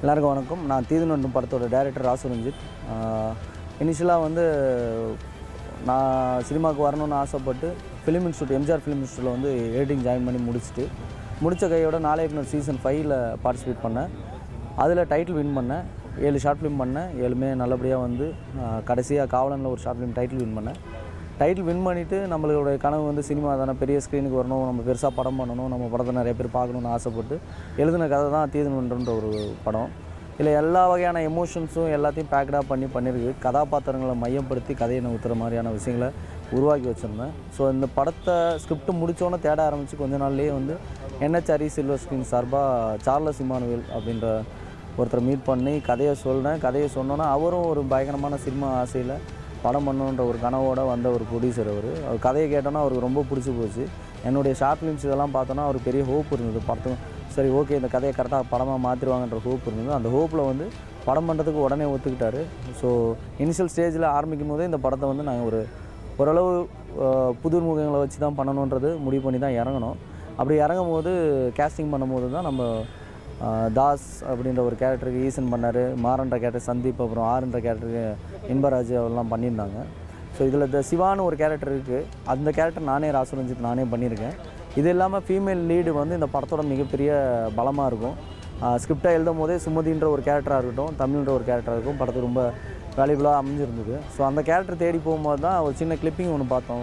எல்லாருக்கும் வணக்கம் நான் தீதுநொண்டும் படத்தோட டைரக்டர் ராசு ரஞ்சித் இனிஷியலாக வந்து நான் சினிமாவுக்கு வரணும்னு ஆசைப்பட்டு ஃபிலிம் இன்ஸ்டியூட் எம்ஜிஆர் ஃபிலிம் இன்ஸ்டியூட்டில் வந்து எடிட்டிங் ஜாயின் பண்ணி முடிச்சுட்டு முடித்த கையோட நாளைக்கு சீசன் ஃபைவ்ல பார்ட்டிசிபேட் பண்ணேன் அதில் டைட்டில் வின் பண்ணேன் ஏழு ஷார்ட் ஃபிலிம் பண்ணேன் ஏழுமே நல்லபடியாக வந்து கடைசியாக காவலனில் ஒரு ஷார்ட் ஃபிலிம் டைட்டில் வின் பண்ணேன் டைட்டில் வின் பண்ணிவிட்டு நம்மளோட கனவு வந்து சினிமா தானே பெரிய ஸ்க்ரீனுக்கு வரணும் நம்ம பெருசாக படம் பண்ணணும் நம்ம படத்தை நிறைய பேர் பார்க்கணுன்னு ஆசைப்பட்டு எழுதின கதை தான் தீதுமன்றன்ற ஒரு படம் இதில் எல்லா வகையான எமோஷன்ஸும் எல்லாத்தையும் பேக்கடாக பண்ணி பண்ணியிருக்கு கதாபாத்திரங்களை மையப்படுத்தி கதையை நவுத்துற மாதிரியான விஷயங்களை உருவாக்கி வச்சுருந்தேன் ஸோ இந்த படத்தை ஸ்கிரிப்ட் முடித்தோன்னே தேட ஆரம்பித்து கொஞ்ச நாள்லேயே வந்து என்ஹெச்ஆரி சில்வர் ஸ்க்ரீன் சார்பாக சார்லஸ் இமானுவேல் அப்படின்ற ஒருத்தரை மீட் பண்ணி கதையை சொல்கிறேன் கதையை சொன்னோன்னா அவரும் ஒரு பயங்கரமான சினிமா ஆசையில் படம் பண்ணணுன்ற ஒரு கனவோட வந்த ஒரு ப்ரொடியூசர் அவர் அவர் கதையை கேட்டோன்னா அவருக்கு ரொம்ப பிடிச்சி போச்சு என்னுடைய ஷார்ட் ஃபிலிம்ஸ் இதெல்லாம் பார்த்தோன்னா அவருக்கு பெரிய ஹோப் இருந்தது படத்தும் சரி ஓகே இந்த கதையை கரெக்டாக படமாக மாற்றிடுவாங்கன்ற ஹோப் இருந்தது அந்த ஹோப்பில் வந்து படம் பண்ணுறதுக்கு உடனே ஒத்துக்கிட்டாரு ஸோ இனிஷியல் ஸ்டேஜில் ஆரம்பிக்கும் போதே இந்த படத்தை வந்து நாங்கள் ஒரு ஓரளவு அஹ், புது முகங்களை வச்சு தான் பண்ணணுன்றது முடிவு பண்ணி தான் இறங்கணும் அப்படி இறங்கும் போது கேஸ்டிங் பண்ணும்போது தான் நம்ம ஆஹ் தாஸ் அப்படின்ற ஒரு கேரக்டருக்கு ஈசன் பண்ணார் மாறன்ற கேரக்டர் சந்தீப் அப்புறம் ஆறுன்ற கேரக்டருக்கு இன்பராஜ் அவெல்லாம் பண்ணியிருந்தாங்க ஸோ இதில் இந்த சிவான்னு ஒரு கேரக்டர் இருக்குது அந்த கேரக்டர் நானே ராசுரஞ்சித் நானே பண்ணியிருக்கேன் இது இல்லாமல் ஃபீமேல் லீடு வந்து இந்த படத்தோட மிகப்பெரிய பலமாக இருக்கும் ஸ்கிரிப்டாக எழுதும் போதே சுமதின்ற ஒரு கேரக்டராக இருக்கட்டும் தமிழ்ன்ற ஒரு கேரக்டராக இருக்கும் படத்துக்கு ரொம்ப வேல்யூபுளாக அமைஞ்சிருந்தது ஸோ அந்த கேரக்டர் தேடி போகும்போது தான் ஒரு சின்ன கிளிப்பிங் ஒன்று பார்த்தோம்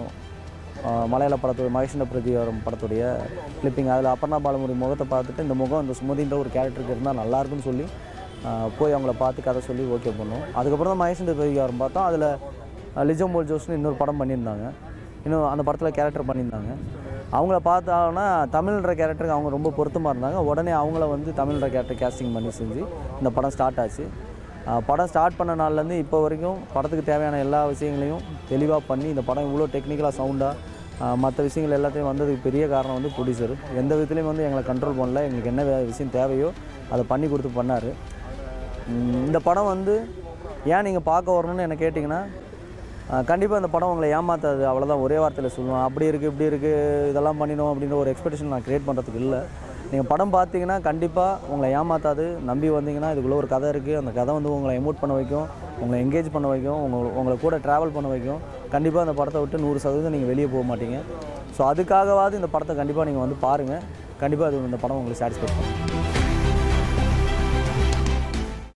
ஆஹ் மலையாள படத்தோட மகேஷன பிரதிவாரம் படத்துடைய கிளிப்பிங் அதில் அப்பர்ணா பாலமுரி முகத்தை பார்த்துட்டு இந்த முகம் இந்த சுமதின்ற ஒரு கேரக்டருக்கு இருந்தால் நல்லா இருக்கும்னு சொல்லி ஆஹ் போய் அவங்கள பார்த்து கதை சொல்லி ஓகே பண்ணோம் அதுக்கப்புறம் தான் மகேஷன் பிரதிவாரம் பார்த்தோம் அதில் லிஜோ மோல் ஜோஸ்னு இன்னொரு படம் பண்ணியிருந்தாங்க இன்னும் அந்த படத்தில் கேரக்டர் பண்ணியிருந்தாங்க அவங்கள பார்த்தாங்கன்னா தமிழ்ன்ற கேரக்டருக்கு அவங்க ரொம்ப பொருத்தமாக இருந்தாங்க உடனே அவங்கள வந்து தமிழ்ன்ற கேரக்டர் கேஸ்டிங் பண்ணி செஞ்சு இந்த படம் ஸ்டார்ட் ஆச்சு ஆஹ் படம் ஸ்டார்ட் பண்ண நாள்லேருந்து இப்போ வரைக்கும் படத்துக்கு தேவையான எல்லா விஷயங்களையும் தெளிவாக பண்ணி இந்த படம் இவ்வளோ டெக்னிக்கலாக சவுண்டாக மற்ற விஷயங்கள் எல்லாத்தையும் வந்ததுக்கு பெரிய காரணம் வந்து ப்ரொடியூசர் எந்த விதத்துலையும் வந்து எங்களை கண்ட்ரோல் பண்ணல எங்களுக்கு என்ன வே- விஷயம் தேவையோ அதை பண்ணி கொடுத்து பண்ணார் இந்த படம் வந்து ஏன் நீங்கள் பார்க்க வரணும்னு என்ன கேட்டிங்கன்னா கண்டிப்பாக இந்த படம் உங்களை ஏமாத்தாது அவ்வளோதான் ஒரே வார்த்தையில் சொல்லுவேன் அப்படி இருக்குது இப்படி இருக்குது இதெல்லாம் பண்ணினோம் அப்படின்ற ஒரு எக்ஸ்பெக்டேஷன் நான் க்ரியேட் பண்ணுறதுக்கு இல்லை நீங்கள் படம் பார்த்தீங்கன்னா கண்டிப்பாக உங்களை ஏமாத்தாது நம்பி வந்தீங்கன்னா இதுக்குள்ளே ஒரு கதை இருக்குது அந்த கதை வந்து உங்களை எமோட் பண்ண வைக்கும் உங்களை எங்கேஜ் பண்ண வைக்கும் உங்களை உங்களை கூட ட்ராவல் பண்ண வைக்கும் கண்டிப்பாக அந்த படத்தை விட்டு நூறு சதவீதம் நீங்கள் வெளியே போக மாட்டீங்க ஸோ அதுக்காகவாவது இந்த படத்தை கண்டிப்பாக நீங்கள் வந்து பாருங்கள் கண்டிப்பாக அது இந்த படம் உங்களுக்கு சாட்டிஸ்ஃபை பண்ணும்